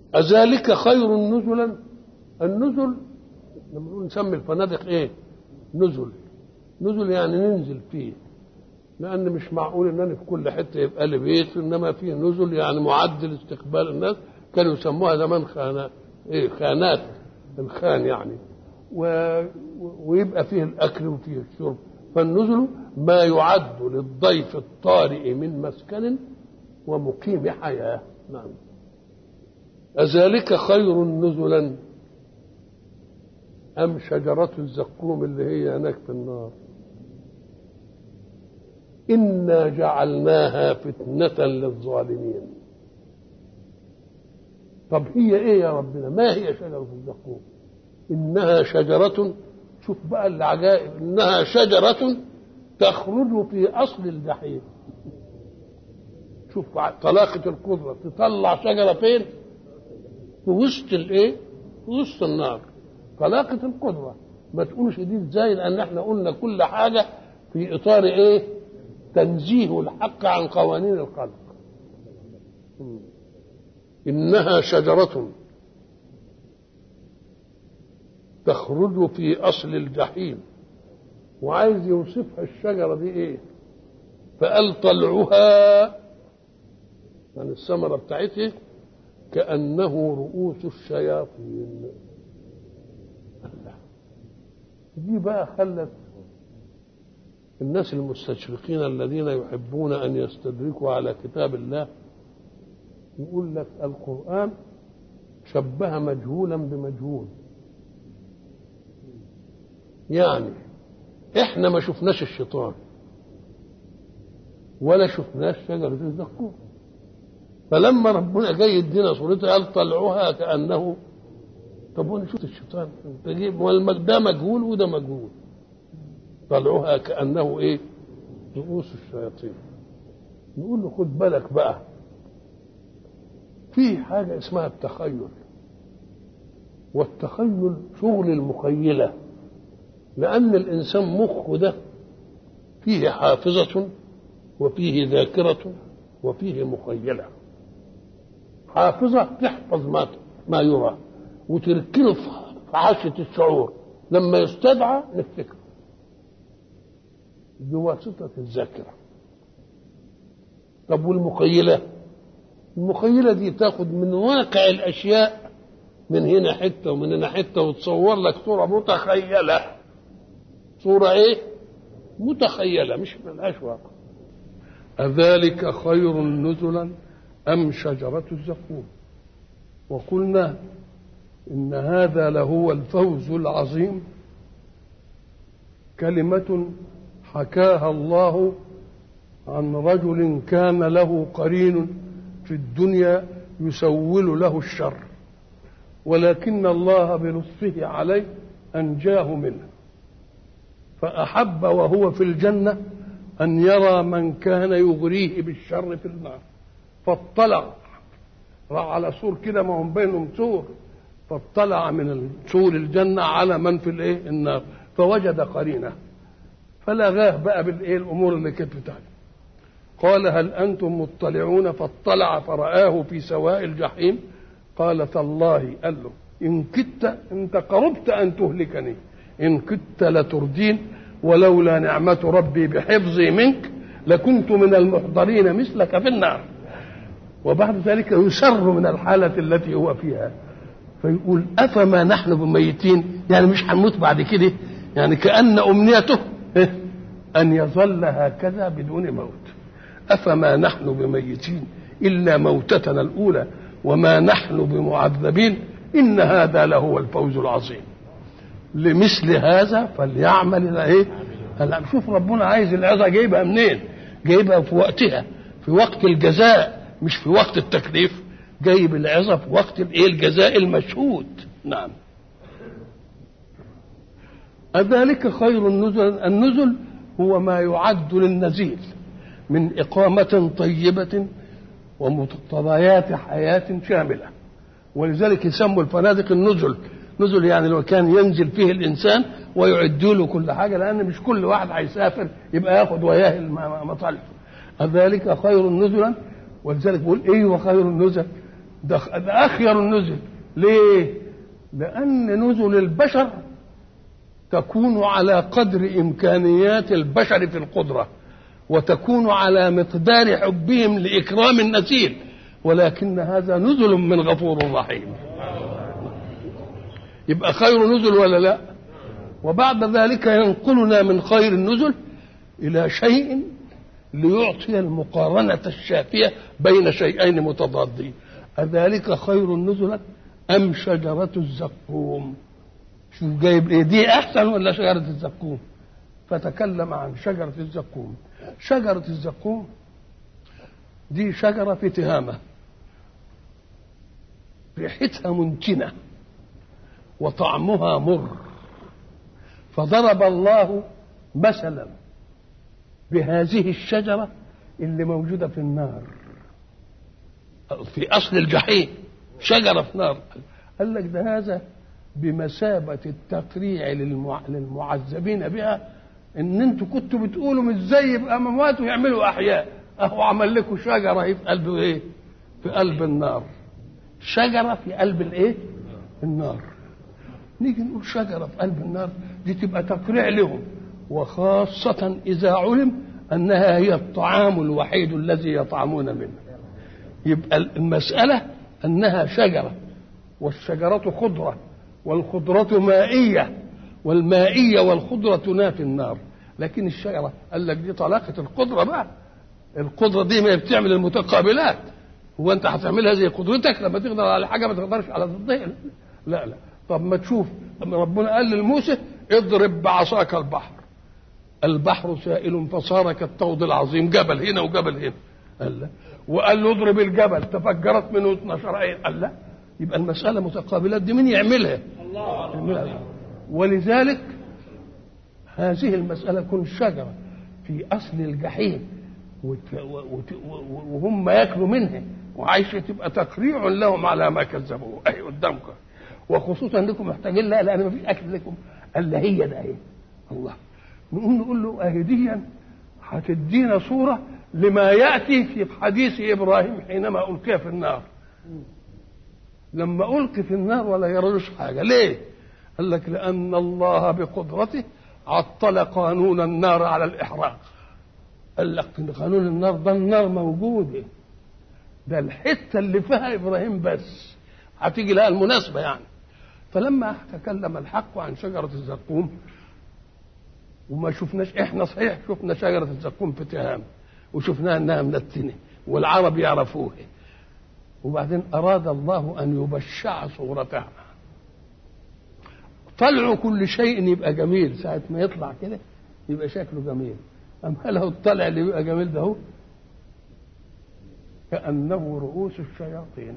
أذلك خير نزلا النزل لما نسمي الفنادق ايه نزل نزل يعني ننزل فيه لان مش معقول ان انا في كل حته يبقى لي بيت انما فيه نزل يعني معدل استقبال الناس كانوا يسموها زمان خانات ايه خانات الخان يعني و... ويبقى فيه الاكل وفيه الشرب فالنزل ما يعد للضيف الطارئ من مسكن ومقيم حياه نعم أذلك خير نزلا أم شجرة الزقوم اللي هي هناك في النار إنا جعلناها فتنة للظالمين طب هي إيه يا ربنا ما هي شجرة الزقوم إنها شجرة شوف بقى العجائب إنها شجرة تخرج في أصل الجحيم شوف طلاقة القدرة تطلع شجرة فين في وسط الايه في وسط النار طلاقة القدرة ما تقولش دي ازاي لان احنا قلنا كل حاجة في اطار ايه تنزيه الحق عن قوانين الخلق انها شجرة تخرج في اصل الجحيم وعايز يوصفها الشجرة دي ايه فقال طلعها يعني الثمرة بتاعتها كأنه رؤوس الشياطين الله دي بقى خلت الناس المستشرقين الذين يحبون أن يستدركوا على كتاب الله يقول لك القرآن شبه مجهولا بمجهول يعني احنا ما شفناش الشيطان ولا شفناش شجرة الزقوم فلما ربنا جاي يدينا صورتها قال طلعوها كانه طب وانا شفت الشيطان تجيب ده مجهول وده مجهول طلعوها كانه ايه رؤوس الشياطين نقول له خد بالك بقى في حاجه اسمها التخيل والتخيل شغل المخيله لان الانسان مخه ده فيه حافظه وفيه ذاكره وفيه مخيله حافظة تحفظ ما ما يرى وتركنه في عشة الشعور لما يستدعى نفتكره بواسطة الذاكرة طب والمخيلة المخيلة دي تاخد من واقع الأشياء من هنا حتة ومن هنا حتة وتصور لك صورة متخيلة صورة إيه؟ متخيلة مش ملهاش واقع أذلك خير نزلا أم شجرة الزقوم وقلنا إن هذا لهو الفوز العظيم كلمة حكاها الله عن رجل كان له قرين في الدنيا يسول له الشر ولكن الله بلطفه عليه أنجاه منه فأحب وهو في الجنة أن يرى من كان يغريه بالشر في النار فاطلع راح على سور كده ما هم بينهم سور فاطلع من سور الجنة على من في الايه النار فوجد قرينه فلغاه بقى بالايه الامور اللي كانت بتاعته قال هل انتم مطلعون فاطلع فرآه في سواء الجحيم قال تالله قال له ان كدت انت قربت ان تهلكني ان كدت لتردين ولولا نعمة ربي بحفظي منك لكنت من المحضرين مثلك في النار وبعد ذلك يسر من الحالة التي هو فيها فيقول أفما نحن بميتين يعني مش هنموت بعد كده يعني كأن أمنيته أن يظل هكذا بدون موت أفما نحن بميتين إلا موتتنا الأولى وما نحن بمعذبين إن هذا لهو الفوز العظيم لمثل هذا فليعمل ايه هلا شوف ربنا عايز العظه جايبها منين جايبها في وقتها في وقت الجزاء مش في وقت التكليف جايب العظه في وقت الايه الجزاء المشهود نعم أذلك خير النزل النزل هو ما يعد للنزيل من إقامة طيبة ومقتضيات حياة شاملة ولذلك يسموا الفنادق النزل نزل يعني لو كان ينزل فيه الانسان ويعدوا له كل حاجه لان مش كل واحد هيسافر يبقى ياخد وياه المطالب ذلك خير نزلا ولذلك بيقول ايه وخير النزل ده ده اخير النزل ليه لان نزل البشر تكون على قدر امكانيات البشر في القدره وتكون على مقدار حبهم لاكرام النسيل ولكن هذا نزل من غفور رحيم يبقى خير نزل ولا لا وبعد ذلك ينقلنا من خير النزل الى شيء ليعطي المقارنه الشافيه بين شيئين متضادين اذلك خير نزلا ام شجره الزقوم شوف جايب ايه دي احسن ولا شجره الزقوم فتكلم عن شجره الزقوم شجره الزقوم دي شجره في تهامه ريحتها منتنه وطعمها مر فضرب الله مثلا بهذه الشجره اللي موجوده في النار في اصل الجحيم شجره في نار قال لك ده هذا بمثابه التقريع للمع... للمعذبين بها ان انتوا كنتوا بتقولوا مش زي يبقى موات ويعملوا احياء اهو عمل لكم شجره اهي في قلب ايه؟ في قلب النار شجره في قلب الايه؟ النار نيجي نقول شجره في قلب النار دي تبقى تقريع لهم وخاصة إذا علم أنها هي الطعام الوحيد الذي يطعمون منه يبقى المسألة أنها شجرة والشجرة خضرة والخضرة مائية والمائية والخضرة تنافي النار لكن الشجرة قال لك دي طلاقة القدرة بقى القدرة دي ما بتعمل المتقابلات هو أنت هتعملها زي قدرتك لما تقدر على حاجة ما تقدرش على ضدها لا لا طب ما تشوف ربنا قال لموسى اضرب بعصاك البحر البحر سائل فصار كالطود العظيم جبل هنا وجبل هنا قال لا وقال له اضرب الجبل تفجرت منه 12 عين قال لا يبقى المسألة متقابلات دي مين يعملها؟ الله يعملها. ولذلك هذه المسألة كن شجرة في أصل الجحيم وهم ياكلوا منها وعايشة تبقى تقريع لهم على ما كذبوه أي قدامكم وخصوصا انكم محتاجين لا لان ما فيش اكل لكم قال لا هي ده ايه الله نقوم نقول له اهديا هتدينا صوره لما ياتي في حديث ابراهيم حينما القي في النار لما القي في النار ولا يرلوش حاجه ليه قال لك لان الله بقدرته عطل قانون النار على الاحراق قال لك قانون النار ده النار موجوده ده الحته اللي فيها ابراهيم بس هتيجي لها المناسبه يعني فلما تكلم الحق عن شجرة الزقوم وما شفناش احنا صحيح شفنا شجرة الزقوم في تهام وشفناها انها منتنة والعرب يعرفوها وبعدين اراد الله ان يبشع صورتها طلعوا كل شيء يبقى جميل ساعة ما يطلع كده يبقى شكله جميل أما له الطلع اللي يبقى جميل ده هو كأنه رؤوس الشياطين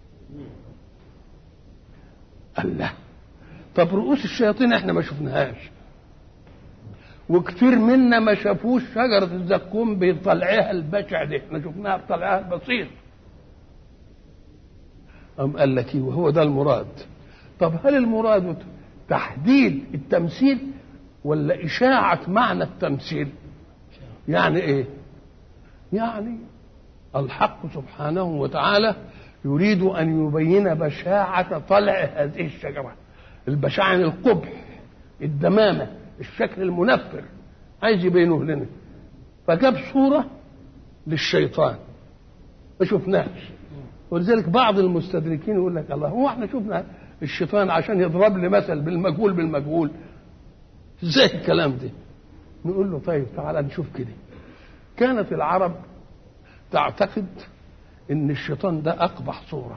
الله طب رؤوس الشياطين احنا ما شفناهاش وكثير منا ما شافوش شجرة الزقوم بطلعها البشع دي احنا شفناها بطلعها البسيط أم قال لك ايه وهو ده المراد طب هل المراد تحديد التمثيل ولا إشاعة معنى التمثيل يعني ايه يعني الحق سبحانه وتعالى يريد أن يبين بشاعة طلع هذه الشجرة البشاعة يعني القبح الدمامة الشكل المنفر عايز يبينه لنا فجاب صورة للشيطان ما شفناش ولذلك بعض المستدركين يقول لك الله هو احنا شفنا الشيطان عشان يضرب لي مثل بالمجهول بالمجهول ازاي الكلام ده نقول له طيب تعالى نشوف كده كانت العرب تعتقد ان الشيطان ده اقبح صوره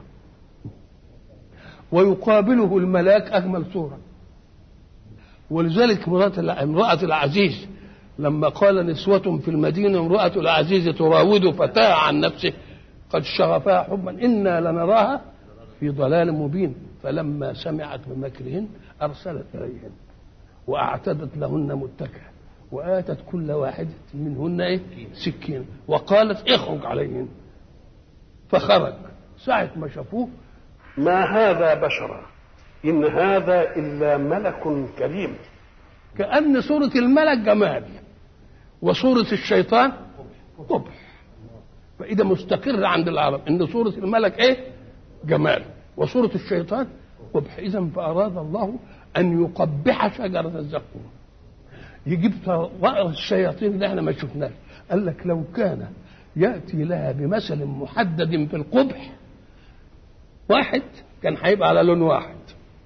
ويقابله الملاك اجمل صوره ولذلك امراه العزيز لما قال نسوة في المدينة امرأة العزيز تراود فتاة عن نفسه قد شغفها حبا إنا لنراها في ضلال مبين فلما سمعت بمكرهن أرسلت إليهن وأعتدت لهن متكئا وآتت كل واحدة منهن إيه؟ سكين وقالت اخرج عليهن فخرج ساعة ما شافوه ما هذا بشرا إن هذا إلا ملك كريم كأن صورة الملك جمال وصورة الشيطان قبح فإذا مستقر عند العرب إن صورة الملك إيه؟ جمال وصورة الشيطان قبح إذا فأراد الله أن يقبح شجرة الزقوم يجيب الشياطين اللي احنا ما شفناش قال لك لو كان يأتي لها بمثل محدد في القبح واحد كان هيبقى على لون واحد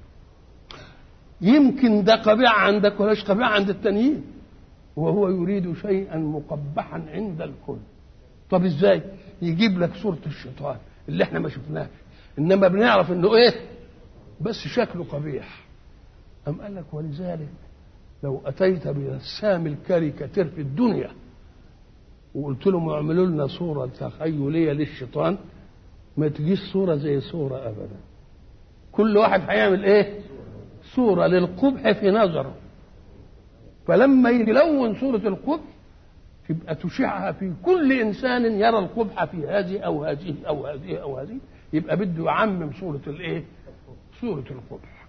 يمكن ده قبيح عندك ولاش قبيح عند التانيين وهو يريد شيئا مقبحا عند الكل طب ازاي يجيب لك صورة الشيطان اللي احنا ما شفناش انما بنعرف انه ايه بس شكله قبيح أم قال لك ولذلك لو أتيت برسام الكاريكاتير في الدنيا وقلت لهم اعملوا لنا صورة تخيلية للشيطان ما تجيش صورة زي صورة أبدا كل واحد هيعمل إيه صورة للقبح في نظره فلما يلون صورة القبح تبقى تشعها في كل إنسان يرى القبح في هذه أو هذه أو هذه أو هذه يبقى بده يعمم صورة الإيه صورة القبح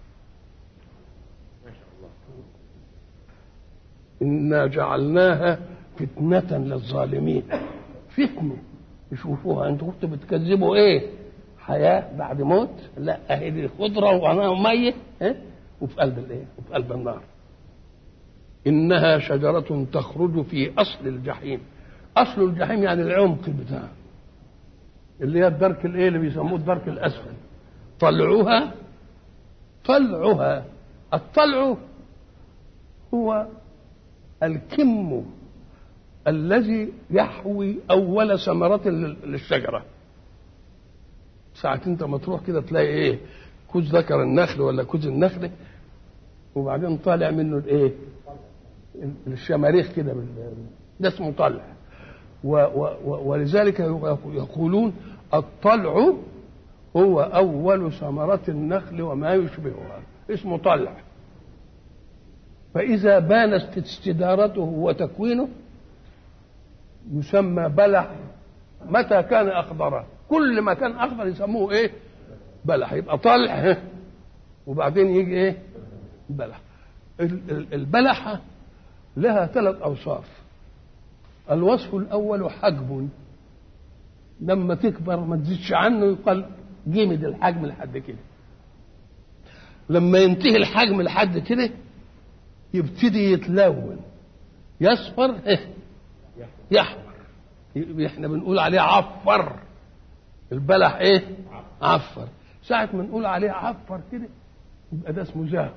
إنا جعلناها فتنة للظالمين فتنة يشوفوها انتوا كنتوا بتكذبوا ايه؟ حياة بعد موت؟ لا اهي دي خضرة ومية إيه؟ وفي قلب الايه؟ وفي قلب النار. إنها شجرة تخرج في أصل الجحيم. أصل الجحيم يعني العمق بتاعه. اللي هي الدرك الايه اللي بيسموه الدرك الأسفل. طلعها طلعها الطلع هو الكم الذي يحوي اول ثمرة للشجرة ساعة انت ما تروح كده تلاقي ايه كوز ذكر النخل ولا كوز النخل وبعدين طالع منه الايه الشماريخ كده ده اسمه طلع و و ولذلك يقولون الطلع هو أول ثمرة النخل وما يشبهها اسمه طلع فإذا بانت استدارته وتكوينه يسمى بلح متى كان أخضرا كل ما كان أخضر يسموه إيه بلح يبقى طلع وبعدين يجي إيه بلح البلحة لها ثلاث أوصاف الوصف الأول حجم لما تكبر ما تزيدش عنه يقال جمد الحجم لحد كده لما ينتهي الحجم لحد كده يبتدي يتلون يصفر إيه؟ يحمر احنا بنقول عليه عفر البلح ايه عفر ساعة ما نقول عليه عفر كده يبقى ده اسمه زهو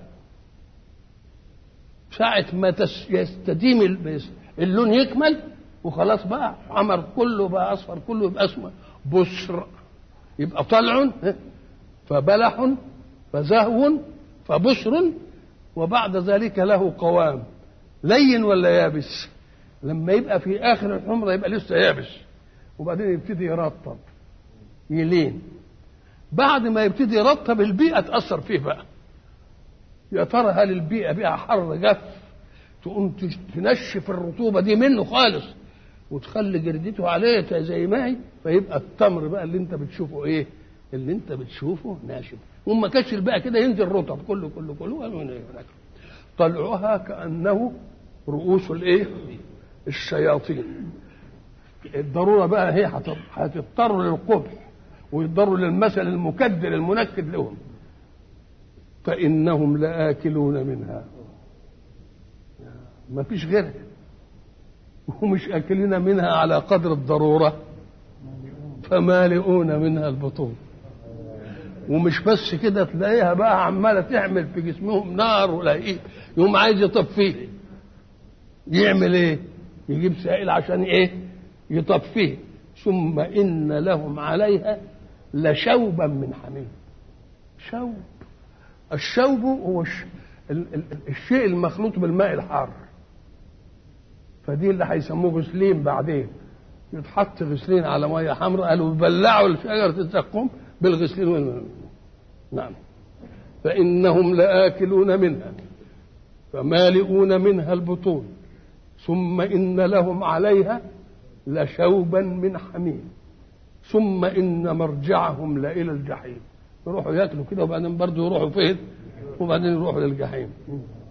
ساعة ما يستديم اللون يكمل وخلاص بقى عمر كله بقى اصفر كله يبقى اسمه بشر يبقى طلع فبلح فزهو فبشر وبعد ذلك له قوام لين ولا يابس لما يبقى في اخر الحمرة يبقى لسه يابس وبعدين يبتدي يرطب يلين بعد ما يبتدي يرطب البيئة تأثر فيه بقى يا ترى هل البيئة بيها حر جف تقوم تنشف الرطوبة دي منه خالص وتخلي جردته عليه زي ما هي فيبقى التمر بقى اللي انت بتشوفه ايه اللي انت بتشوفه ناشف وما كانش بقى كده ينزل رطب كله كله كله طلعها كانه رؤوس الايه الشياطين الضروره بقى هي هتضطر للقبح ويضطروا للمثل المكدر المنكد لهم فانهم لاكلون منها ما فيش غيرها ومش اكلين منها على قدر الضروره فمالئون منها البطون ومش بس كده تلاقيها بقى عماله تعمل في جسمهم نار ولا ايه يقوم عايز يطفيه يعمل ايه يجيب سائل عشان ايه يطفيه ثم ان لهم عليها لشوبا من حميم شوب الشوب هو الش... ال... ال... الشيء المخلوط بالماء الحار فدي اللي هيسموه غسلين بعدين يتحط غسلين على ميه حمراء قالوا يبلعوا شجره الزقوم بالغسلين والماء نعم فإنهم لآكلون منها فمالئون منها البطون ثم إن لهم عليها لشوبا من حميم ثم إن مرجعهم لإلى الجحيم يروحوا ياكلوا كده وبعدين برضه يروحوا فين وبعدين يروحوا للجحيم